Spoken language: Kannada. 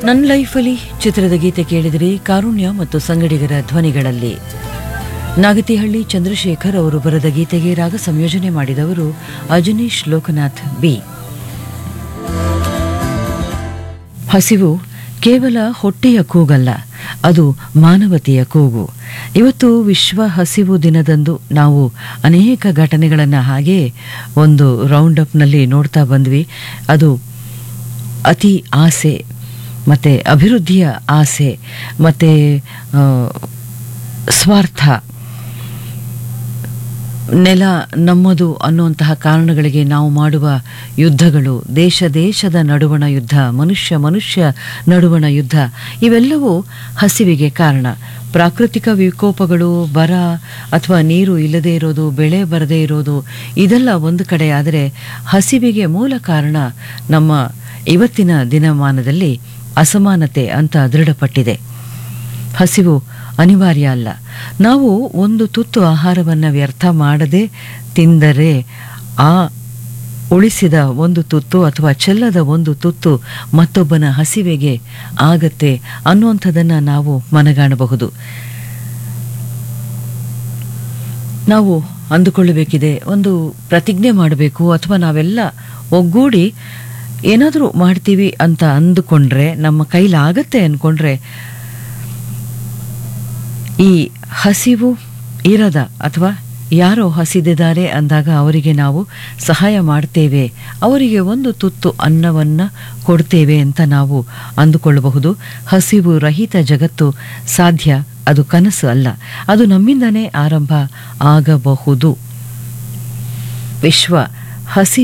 ನನ್ನ ಲೈಫಲ್ಲಿ ಚಿತ್ರದ ಗೀತೆ ಕೇಳಿದರೆ ಕಾರುಣ್ಯ ಮತ್ತು ಸಂಗಡಿಗರ ಧ್ವನಿಗಳಲ್ಲಿ ನಾಗತಿಹಳ್ಳಿ ಚಂದ್ರಶೇಖರ್ ಅವರು ಬರೆದ ಗೀತೆಗೆ ರಾಗ ಸಂಯೋಜನೆ ಮಾಡಿದವರು ಅಜನೀಶ್ ಲೋಕನಾಥ್ ಬಿ ಹಸಿವು ಕೇವಲ ಹೊಟ್ಟೆಯ ಕೂಗಲ್ಲ ಅದು ಮಾನವತೆಯ ಕೂಗು ಇವತ್ತು ವಿಶ್ವ ಹಸಿವು ದಿನದಂದು ನಾವು ಅನೇಕ ಘಟನೆಗಳನ್ನು ಹಾಗೇ ಒಂದು ರೌಂಡ್ ಅಪ್ನಲ್ಲಿ ನೋಡ್ತಾ ಬಂದ್ವಿ ಅದು ಅತಿ ಆಸೆ ಮತ್ತು ಅಭಿವೃದ್ಧಿಯ ಆಸೆ ಮತ್ತು ಸ್ವಾರ್ಥ ನೆಲ ನಮ್ಮದು ಅನ್ನುವಂತಹ ಕಾರಣಗಳಿಗೆ ನಾವು ಮಾಡುವ ಯುದ್ಧಗಳು ದೇಶ ದೇಶದ ನಡುವಣ ಯುದ್ಧ ಮನುಷ್ಯ ಮನುಷ್ಯ ನಡುವಣ ಯುದ್ಧ ಇವೆಲ್ಲವೂ ಹಸಿವಿಗೆ ಕಾರಣ ಪ್ರಾಕೃತಿಕ ವಿಕೋಪಗಳು ಬರ ಅಥವಾ ನೀರು ಇಲ್ಲದೇ ಇರೋದು ಬೆಳೆ ಬರದೇ ಇರೋದು ಇದೆಲ್ಲ ಒಂದು ಕಡೆ ಆದರೆ ಹಸಿವಿಗೆ ಮೂಲ ಕಾರಣ ನಮ್ಮ ಇವತ್ತಿನ ದಿನಮಾನದಲ್ಲಿ ಅಸಮಾನತೆ ಅಂತ ದೃಢಪಟ್ಟಿದೆ ಹಸಿವು ಅನಿವಾರ್ಯ ಅಲ್ಲ ನಾವು ಒಂದು ತುತ್ತು ಆಹಾರವನ್ನು ವ್ಯರ್ಥ ಮಾಡದೆ ತಿಂದರೆ ಆ ಉಳಿಸಿದ ಒಂದು ತುತ್ತು ಅಥವಾ ಚೆಲ್ಲದ ಒಂದು ತುತ್ತು ಮತ್ತೊಬ್ಬನ ಹಸಿವೆಗೆ ಆಗತ್ತೆ ಅನ್ನುವಂಥದ್ದನ್ನು ನಾವು ಮನಗಾಣಬಹುದು ನಾವು ಅಂದುಕೊಳ್ಳಬೇಕಿದೆ ಒಂದು ಪ್ರತಿಜ್ಞೆ ಮಾಡಬೇಕು ಅಥವಾ ನಾವೆಲ್ಲ ಒಗ್ಗೂಡಿ ಏನಾದರೂ ಮಾಡ್ತೀವಿ ಅಂತ ಅಂದುಕೊಂಡ್ರೆ ನಮ್ಮ ಕೈಲಾಗತ್ತೆ ಅಂದ್ಕೊಂಡ್ರೆ ಈ ಹಸಿವು ಇರದ ಅಥವಾ ಯಾರೋ ಹಸಿದಿದ್ದಾರೆ ಅಂದಾಗ ಅವರಿಗೆ ನಾವು ಸಹಾಯ ಮಾಡ್ತೇವೆ ಅವರಿಗೆ ಒಂದು ತುತ್ತು ಅನ್ನವನ್ನು ಕೊಡ್ತೇವೆ ಅಂತ ನಾವು ಅಂದುಕೊಳ್ಳಬಹುದು ಹಸಿವು ರಹಿತ ಜಗತ್ತು ಸಾಧ್ಯ ಅದು ಕನಸು ಅಲ್ಲ ಅದು ನಮ್ಮಿಂದನೇ ಆರಂಭ ಆಗಬಹುದು ವಿಶ್ವ ಹಸಿ